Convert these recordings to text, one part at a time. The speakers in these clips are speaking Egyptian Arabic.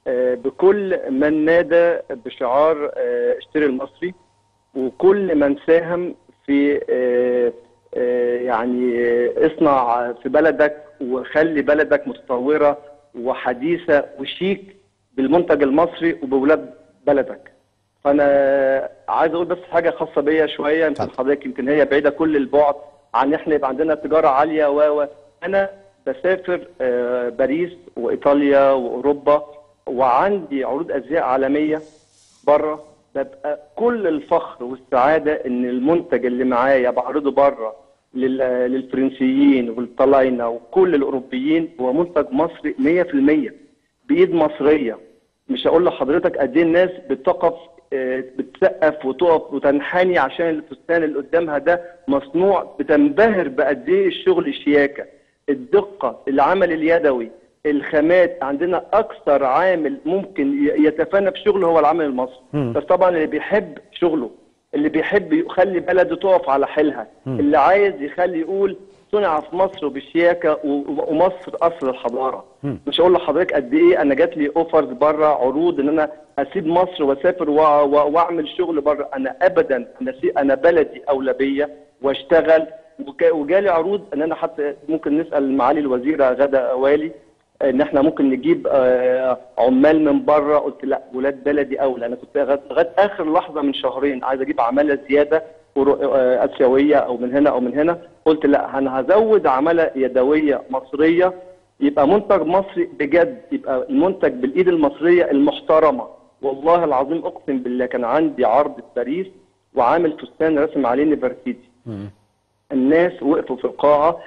آه، بكل من نادى بشعار آه، اشتري المصري وكل من ساهم في آه، آه، يعني آه، اصنع في بلدك وخلي بلدك متطوره وحديثه وشيك بالمنتج المصري وبولاد بلدك. فانا عايز اقول بس حاجه خاصه بيا شويه يمكن اتفضل. حضرتك يمكن هي بعيده كل البعد عن احنا يبقى عندنا تجاره عاليه و و انا بسافر آه، باريس وايطاليا واوروبا وعندي عروض ازياء عالميه بره ببقى كل الفخر والسعاده ان المنتج اللي معايا بعرضه بره لل- للفرنسيين والطلاينه وكل الاوروبيين هو منتج مصري 100% بايد مصريه مش هقول لحضرتك قد ايه الناس بتقف آه، بتسقف وتقف وتنحني عشان الفستان اللي قدامها ده مصنوع بتنبهر بقد ايه الشغل الشياكه الدقه العمل اليدوي الخامات عندنا اكثر عامل ممكن ي- يتفانى في شغله هو العامل المصري مم. بس طبعا اللي بيحب شغله اللي بيحب يخلي بلده تقف على حيلها اللي عايز يخلي يقول صنع في مصر وبالشياكه و- و- ومصر اصل الحضاره مش هقول لحضرتك قد ايه انا جات لي اوفرز بره عروض ان انا اسيب مصر واسافر وأ- وأ- واعمل شغل بره انا ابدا انا سي- انا بلدي اولى بيا واشتغل وك- وجالي عروض ان انا حتى ممكن نسال معالي الوزيره غدا والي ان احنا ممكن نجيب آه، عمال من بره قلت لا ولاد بلدي اولى انا كنت لغايه لغاية اخر لحظه من شهرين عايز اجيب عماله زياده ورو- آه، اسيويه او من هنا او من هنا قلت لا انا هزود عماله يدويه مصريه يبقى منتج مصري بجد يبقى المنتج بالايد المصريه المحترمه والله العظيم اقسم بالله كان عندي عرض في باريس وعامل فستان رسم عليه نفرتيتي الناس وقفوا في القاعة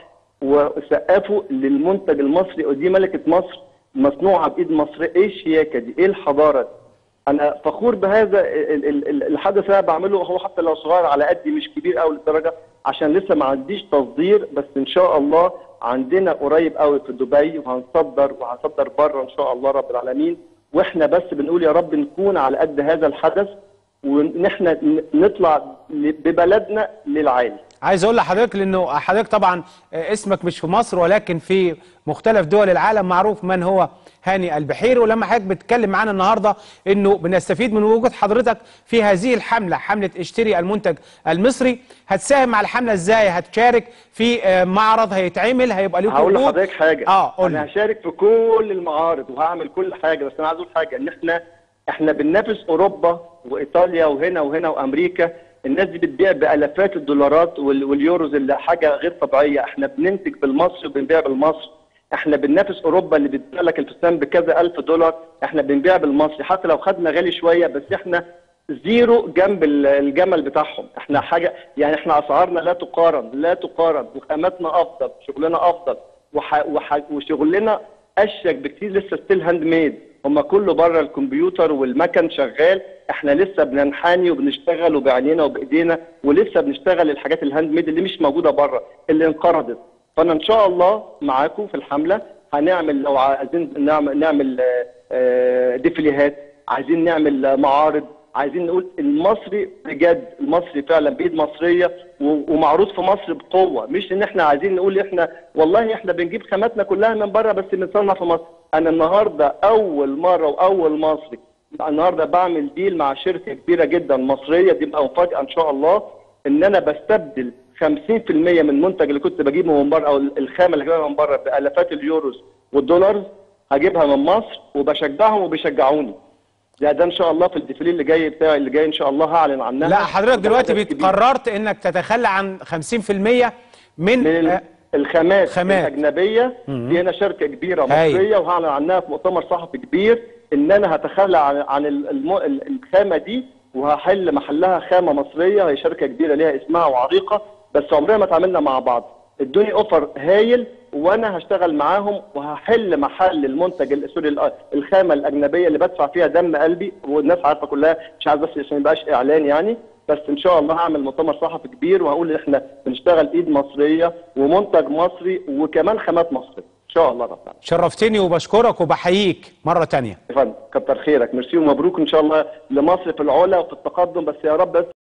وسقفوا للمنتج المصري ودي ملكة مصر مصنوعة بإيد مصر إيه الشياكة دي إيه الحضارة دي أنا فخور بهذا ال- ال- ال- الحدث اللي أنا بعمله هو حتى لو صغير على قدي مش كبير قوي للدرجة عشان لسه ما عنديش تصدير بس إن شاء الله عندنا قريب قوي في دبي وهنصدر وهنصدر بره إن شاء الله رب العالمين وإحنا بس بنقول يا رب نكون على قد هذا الحدث وإن إحنا ن- نطلع ل- ببلدنا للعالي عايز اقول لحضرتك لانه حضرتك طبعا آه، اسمك مش في مصر ولكن في مختلف دول العالم معروف من هو هاني البحيري ولما حضرتك بتتكلم معانا النهارده انه بنستفيد من وجود حضرتك في هذه الحمله حمله اشتري المنتج المصري هتساهم على الحمله ازاي هتشارك في آه، معرض هيتعمل هيبقى ليكم هقول وجود؟ لحضرتك حاجه اه قول انا لي هشارك في كل المعارض وهعمل كل حاجه بس انا عايز اقول حاجه ان احنا احنا بننافس اوروبا وايطاليا وهنا وهنا وامريكا الناس دي بتبيع بالافات الدولارات وال- واليوروز اللي حاجه غير طبيعيه احنا بننتج بالمصري وبنبيع بالمصري احنا بننافس اوروبا اللي بتبيع لك الفستان بكذا الف دولار احنا بنبيع بالمصري حتى لو خدنا غالي شويه بس احنا زيرو جنب ال- الجمل بتاعهم احنا حاجه يعني احنا اسعارنا لا تقارن لا تقارن وخاماتنا افضل شغلنا افضل وح وح وشغلنا اشيك بكتير لسه ستيل هاند ميد هم كله بره الكمبيوتر والمكن شغال احنا لسه بننحني وبنشتغل وبعينينا وبايدينا ولسه بنشتغل الحاجات الهاند ميد اللي مش موجوده بره اللي انقرضت فانا ان شاء الله معاكم في الحمله هنعمل لو عايزين نعمل نعمل آه، آه، ديفليهات عايزين نعمل آه، معارض عايزين نقول المصري بجد المصري فعلا بايد مصريه و- ومعروض في مصر بقوه مش ان احنا عايزين نقول احنا والله احنا بنجيب خاماتنا كلها من بره بس بنصنع في مصر انا النهارده اول مره واول مصري النهارده بعمل ديل مع شركه كبيره جدا مصريه دي بقى مفاجاه ان شاء الله ان انا بستبدل 50% من المنتج اللي كنت بجيبه من بره او الخامه اللي جايبها من بره بالافات اليوروز والدولارز هجيبها من مصر وبشجعهم وبيشجعوني ده ده ان شاء الله في الديفيليه اللي جاي بتاعي اللي جاي ان شاء الله هعلن عنها لا حضرتك وده دلوقتي هدف كبير. قررت انك تتخلى عن 50% من, من ال- آه، الخامات خامات. الاجنبيه في هنا شركه كبيره هاي. مصريه وهعلن عنها في مؤتمر صحفي كبير ان انا هتخلى عن عن ال- الم- ال- الخامه دي وهحل محلها خامه مصريه هي شركه كبيره ليها اسمها وعريقه بس عمرنا ما اتعاملنا مع بعض ادوني اوفر هايل وانا هشتغل معاهم وهحل محل المنتج ال- سوري ال- الخامه الاجنبيه اللي بدفع فيها دم قلبي والناس عارفه كلها مش عايز بس عشان ما يبقاش اعلان يعني بس ان شاء الله هعمل مؤتمر صحفي كبير وهقول ان احنا بنشتغل ايد مصريه ومنتج مصري وكمان خامات مصريه ان شاء الله رب العالمين شرفتني وبشكرك وبحييك مره تانية يا فندم كتر خيرك ميرسي ومبروك ان شاء الله لمصر في العلا وفي التقدم بس يا رب بس